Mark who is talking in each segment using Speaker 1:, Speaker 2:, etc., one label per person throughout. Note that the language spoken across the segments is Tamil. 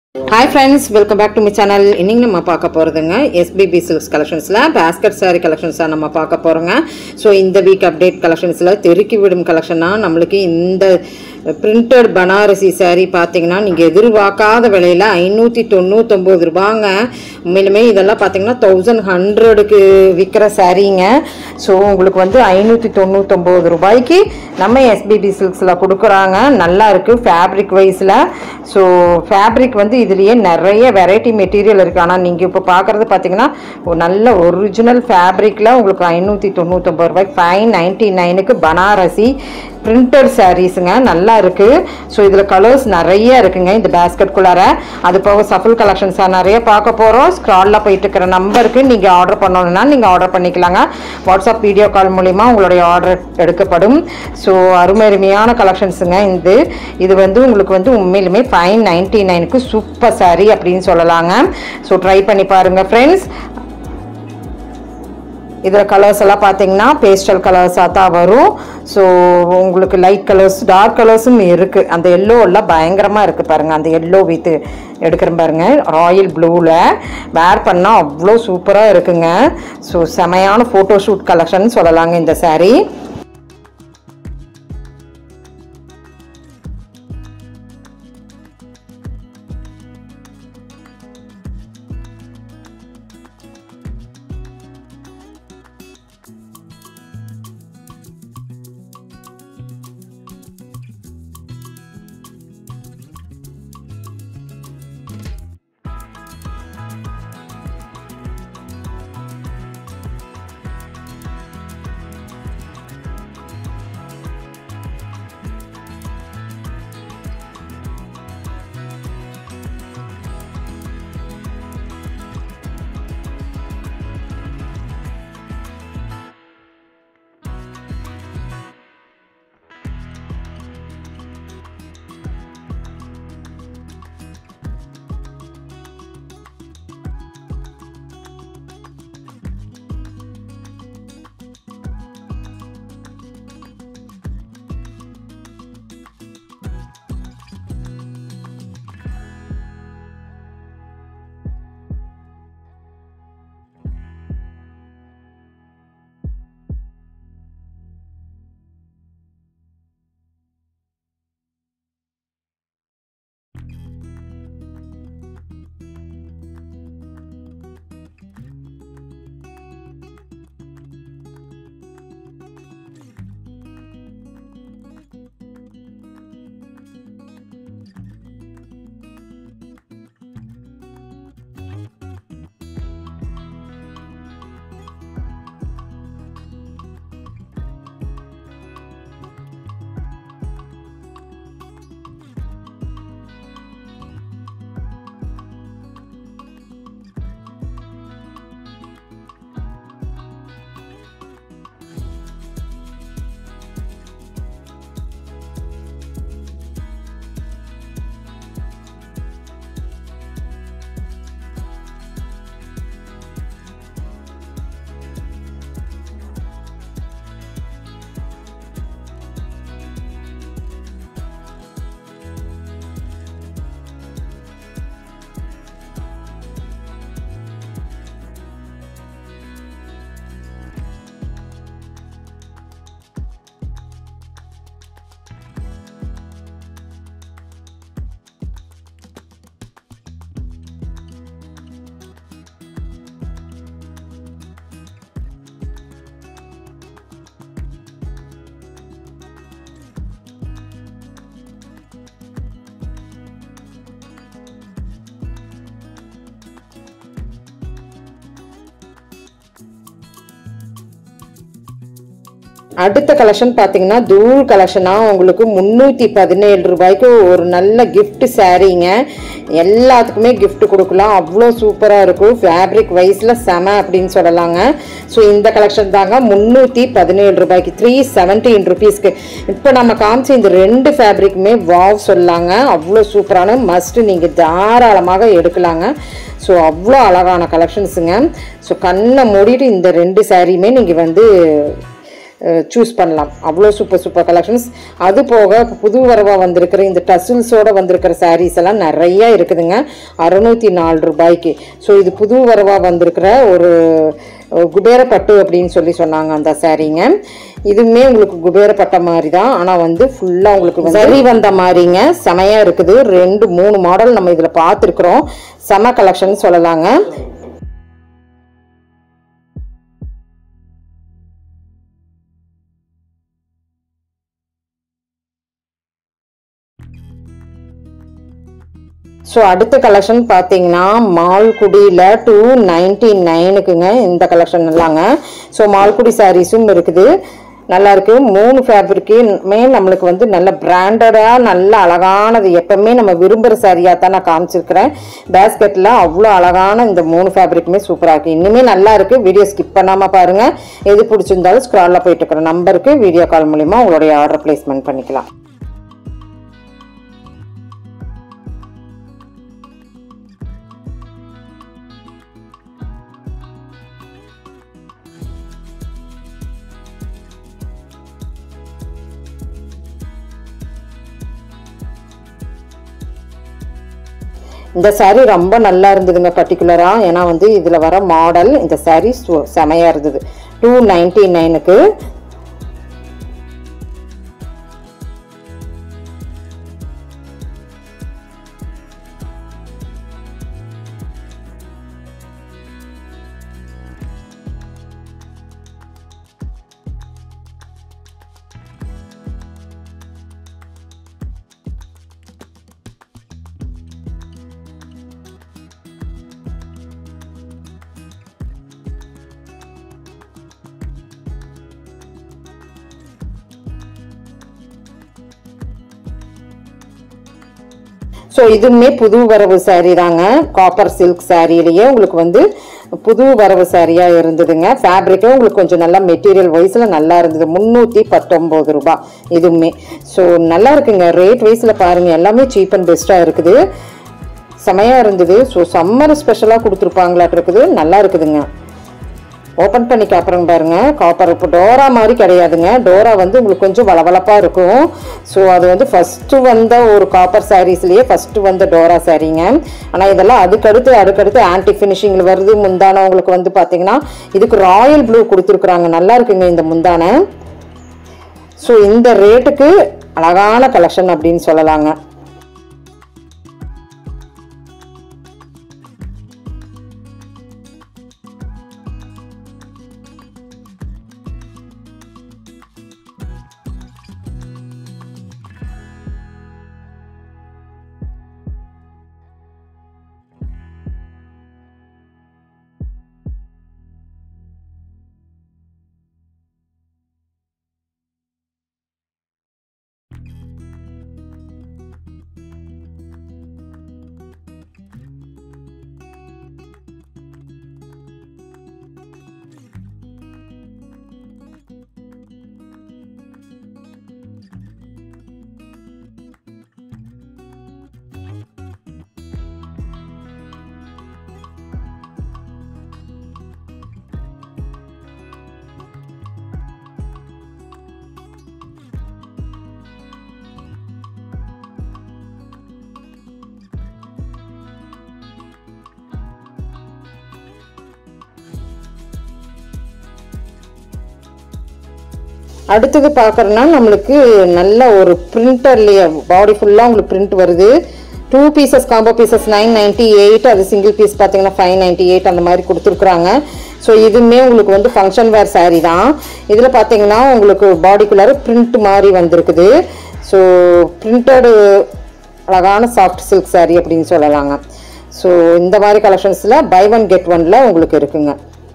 Speaker 1: hi friends welcome back to my channel இன்னைக்கு நம்ம பார்க்க போகிறதுங்க எஸ்பிபி சில்க்ஸ் கலெக்ஷன்ஸில் பேஸ்கட் saree கலெக்ஷன்ஸாக நம்ம பார்க்க போகிறோங்க ஸோ இந்த வீக் அப்டேட் கலெக்ஷன்ஸில் தெருக்கி விடும் கலெக்ஷனாக நம்மளுக்கு இந்த பிரிண்டட் பனாரசி saree பார்த்தீங்கன்னா நீங்கள் எதிர்பார்க்காத விலையில் ஐநூற்றி தொண்ணூத்தொம்பது ரூபாங்க உண்மையிலுமே இதெல்லாம் பார்த்தீங்கன்னா தௌசண்ட் ஹண்ட்ரடுக்கு விற்கிற சாரீங்க ஸோ உங்களுக்கு வந்து ஐநூற்றி தொண்ணூத்தொம்பது ரூபாய்க்கு நம்ம எஸ்பிபி சில்க்ஸில் கொடுக்குறாங்க நல்லா இருக்குது ஃபேப்ரிக் வைஸில் ஸோ ஃபேப்ரிக் வந்து இதுலேயே நிறைய வெரைட்டி மெட்டீரியல் இருக்குது ஆனால் நீங்கள் இப்போ பார்க்குறது பார்த்தீங்கன்னா ஒரு நல்ல ஒரிஜினல் ஃபேப்ரிக்கில் உங்களுக்கு ஐநூற்றி தொண்ணூத்தொம்பது ரூபாய்க்கு ஃபைவ் நைன்ட்டி நைனுக்கு பனாரசி பிரிண்டட் சாரீஸுங்க நல்லா இருக்குது ஸோ இதில் கலர்ஸ் நிறைய இருக்குங்க இந்த பேஸ்கெட்குள்ளார அது போக சஃபுல் கலெக்ஷன்ஸாக நிறைய பார்க்க போகிறோம் ஸ்க்ராலில் போயிட்டு இருக்கிற நம்பருக்கு நீங்கள் ஆர்டர் பண்ணணும்னா நீங்கள் ஆர்டர் பண்ணிக்கலாங்க வாட்ஸ்அப் வீடியோ கால் மூலிமா உங்களுடைய ஆர்டர் எடுக்கப்படும் ஸோ அருமை அருமையான கலெக்ஷன்ஸுங்க இது இது வந்து உங்களுக்கு வந்து உண்மையிலுமே ஃபைவ் நைன்ட்டி நைனுக்கு சூப்பர் saree அப்படின்னு சொல்லலாங்க ஸோ ட்ரை பண்ணி பாருங்கள் ஃப்ரெண்ட்ஸ் இதில் கலர்ஸ் எல்லாம் பார்த்தீங்கன்னா பேஸ்டல் கலர்ஸாக தான் வரும் ஸோ உங்களுக்கு லைட் கலர்ஸ் டார்க் கலர்ஸும் இருக்குது அந்த எல்லோ எல்லாம் பயங்கரமாக இருக்குது பாருங்கள் அந்த எல்லோ வித் எடுக்கிற பாருங்க ராயல் ப்ளூவில் வேர் பண்ணால் அவ்வளோ சூப்பராக இருக்குங்க ஸோ செமையான ஃபோட்டோ ஷூட் கலெக்ஷன் சொல்லலாங்க இந்த saree அடுத்த கலெக்ஷன் பார்த்தீங்கன்னா தூள் கலெக்ஷனாக உங்களுக்கு முந்நூற்றி பதினேழு ரூபாய்க்கு ஒரு நல்ல gift சாரீங்க எல்லாத்துக்குமே gift கொடுக்கலாம் அவ்வளோ சூப்பராக இருக்கும் ஃபேப்ரிக் வைஸில் செம அப்படின்னு சொல்லலாங்க ஸோ இந்த கலெக்ஷன் தாங்க முந்நூற்றி பதினேழு ரூபாய்க்கு த்ரீ செவன்டீன் ருபீஸ்க்கு இப்போ நம்ம காமிச்ச இந்த ரெண்டு ஃபேப்ரிக்குமே வாவ் சொல்லலாங்க அவ்வளோ சூப்பரான மஸ்ட்டு நீங்கள் தாராளமாக எடுக்கலாங்க ஸோ அவ்வளோ அழகான கலெக்ஷன்ஸுங்க ஸோ கண்ணை மூடிட்டு இந்த ரெண்டு சாரியுமே நீங்கள் வந்து சூஸ் பண்ணலாம் அவ்வளோ சூப்பர் சூப்பர் கலெக்ஷன்ஸ் அது போக புது வரவாக வந்திருக்கிற இந்த டசில்ஸோட வந்திருக்கிற sarees எல்லாம் நிறைய இருக்குதுங்க அறுநூத்தி நாலு ரூபாய்க்கு ஸோ இது புது வரவாக வந்திருக்கிற ஒரு அஹ், குபேரப்பட்டு அப்படின்னு சொல்லி சொன்னாங்க அந்த சாரீங்க இதுவுமே உங்களுக்கு குபேரப்பட்ட மாதிரி தான் ஆனால் வந்து ஃபுல்லாக உங்களுக்கு வந்து சரி வந்த மாதிரிங்க செமையாக இருக்குது ரெண்டு மூணு மாடல் நம்ம இதில் பார்த்துருக்குறோம் செம கலெக்ஷன் சொல்லலாங்க ஸோ அடுத்த கலெக்ஷன் பார்த்தீங்கன்னா மால்குடியில் டூ நைன்டி நைனுக்குங்க இந்த கலெக்ஷன் எல்லாங்க ஸோ மால்குடி சாரீஸும் இருக்குது நல்லா இருக்கு மூணு ஃபேப்ரிக்குமே நம்மளுக்கு வந்து நல்ல பிராண்டடாக நல்ல அழகானது எப்பவுமே நம்ம விரும்புகிற சாரியாக தான் நான் காமிச்சிருக்கிறேன் பேஸ்கெட்டில் அவ்வளோ அழகான இந்த மூணு ஃபேப்ரிக்குமே சூப்பராக இருக்குது இன்னுமே நல்லா இருக்குது வீடியோ ஸ்கிப் பண்ணாமல் பாருங்கள் எது பிடிச்சிருந்தாலும் ஸ்க்ராலில் போயிட்டு இருக்கிற நம்பருக்கு வீடியோ கால் மூலிமா உங்களுடைய ஆர்டர் பிளேஸ்மெண்ட் பண்ணிக்கலாம் இந்த saree ரொம்ப நல்லா இருந்ததுங்க பர்டிகுலராக ஏன்னா வந்து இதில் வர மாடல் இந்த saree சு- செமையா இருந்தது டூ நைன்டி நைனுக்கு ஸோ இதுவுமே புது வரவு saree தாங்க காப்பர் சில்க் சாரியிலேயே உங்களுக்கு வந்து புது வரவு சாரியாக இருந்ததுங்க ஃபேப்ரிக்கும் உங்களுக்கு கொஞ்சம் நல்லா மெட்டீரியல் வைஸில் நல்லா இருந்தது முந்நூற்றி பத்தொம்போது ரூபாய் இதுவுமே ஸோ நல்லா இருக்குங்க ரேட் வைஸில் பாருங்கள் எல்லாமே சீப் அண்ட் பெஸ்ட்டாக இருக்குது செமையாக இருந்தது ஸோ சம்மர் ஸ்பெஷலாக கொடுத்துருப்பாங்களாட்டு இருக்குது நல்லா இருக்குதுங்க ஓப்பன் பண்ணி காப்புறங்க பாருங்க காப்பர் இப்போ டோரா மாதிரி கிடையாதுங்க டோரா வந்து உங்களுக்கு கொஞ்சம் வளவளப்பாக இருக்கும் ஸோ அது வந்து ஃபஸ்ட்டு வந்த ஒரு காப்பர் சாரீஸ்லேயே ஃபஸ்ட்டு வந்த டோரா சாரீங்க ஆனால் இதெல்லாம் அதுக்கடுத்து அதுக்கடுத்து ஆன்டி ஃபினிஷிங்கில் வருது முந்தானை உங்களுக்கு வந்து பார்த்தீங்கன்னா இதுக்கு ராயல் ப்ளூ கொடுத்துருக்குறாங்க நல்லா இருக்குங்க இந்த முந்தானை ஸோ இந்த ரேட்டுக்கு அழகான கலெக்ஷன் அப்படின்னு சொல்லலாங்க அடுத்தது பார்க்குறோன்னா நம்மளுக்கு நல்ல ஒரு பிரிண்டர்லேயே பாடி ஃபுல்லாக உங்களுக்கு பிரிண்ட் வருது two pieces combo pieces nine ninety eight அது சிங்கிள் பீஸ் பார்த்தீங்கன்னா ஃபைவ் நைன்ட்டி எயிட் அந்த மாதிரி கொடுத்துருக்குறாங்க ஸோ இதுவுமே உங்களுக்கு வந்து ஃபங்க்ஷன் வேர் saree தான் இதில் பார்த்தீங்கன்னா உங்களுக்கு பாடிக்குள்ளார பிரிண்ட் மாதிரி வந்திருக்குது ஸோ பிரிண்டடு அழகான சாஃப்ட் சில்க் saree அப்படின்னு சொல்லலாங்க ஸோ இந்த மாதிரி கலெக்ஷன்ஸில் பை ஒன் கெட் ஒன்ல உங்களுக்கு இருக்குங்க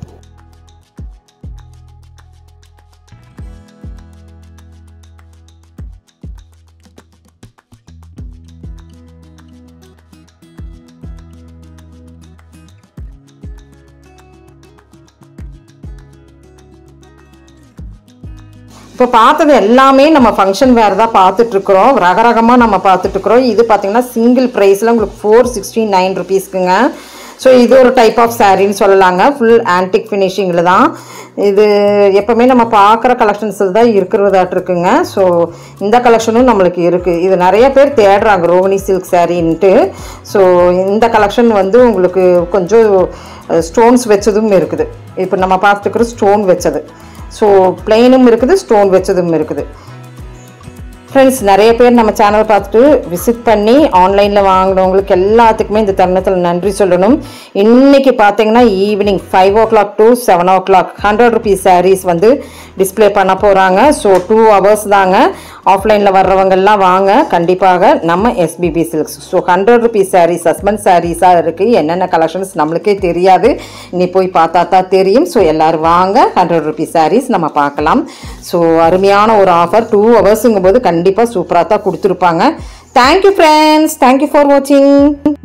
Speaker 1: இப்போ பார்த்தது எல்லாமே நம்ம ஃபங்க்ஷன் வேறு தான் பார்த்துட்ருக்குறோம் ரகரகமாக நம்ம பார்த்துட்ருக்குறோம் இது பார்த்தீங்கன்னா சிங்கிள் ப்ரைஸில் உங்களுக்கு ஃபோர் சிக்ஸ்டி நைன் ருபீஸ்க்குங்க ஸோ இது ஒரு டைப் ஆஃப் சாரின்னு சொல்லலாங்க ஃபுல் ஆன்டிக் ஃபினிஷிங்கில் தான் இது எப்போவுமே நம்ம பார்க்குற கலெக்ஷன்ஸில் தான் இருக்கிறதாட்டு இருக்குங்க ஸோ இந்த கலெக்ஷனும் நம்மளுக்கு இருக்குது இது நிறைய பேர் தேடுறாங்க ரோஹினி சில்க் சாரின்ட்டு ஸோ இந்த கலெக்ஷன் வந்து உங்களுக்கு கொஞ்சம் ஸ்டோன்ஸ் வச்சதும் இருக்குது இப்போ நம்ம பார்த்துருக்குற ஸ்டோன் வச்சது ஸோ பிளெயினும் இருக்குது ஸ்டோன் வச்சதும் இருக்குது ஃப்ரெண்ட்ஸ் நிறைய பேர் நம்ம சேனலை பார்த்துட்டு விசிட் பண்ணி ஆன்லைனில் வாங்கினவங்களுக்கு எல்லாத்துக்குமே இந்த தருணத்தில் நன்றி சொல்லணும் இன்னைக்கு பார்த்தீங்கன்னா evening five o'clock to seven o'clock hundred rupees sarees வந்து டிஸ்ப்ளே பண்ண போகிறாங்க ஸோ டூ ஹவர்ஸ் தாங்க ஆஃப்லைனில் வர்றவங்கெல்லாம் வாங்க கண்டிப்பாக நம்ம SPP silks so hundred rupees sarees husband சாரீஸாக இருக்குது என்னென்ன கலெக்ஷன்ஸ் நம்மளுக்கே தெரியாது நீ போய் பார்த்தா தான் தெரியும் ஸோ எல்லோரும் வாங்க ஹண்ட்ரட் ருபீஸ் சாரீஸ் நம்ம பார்க்கலாம் ஸோ அருமையான ஒரு ஆஃபர் டூ ஹவர்ஸுங்கும் போது கண்டிப்பாக சூப்பராக தான் கொடுத்துருப்பாங்க தேங்க்யூ ஃப்ரெண்ட்ஸ் தேங்க்யூ ஃபார் வாட்சிங்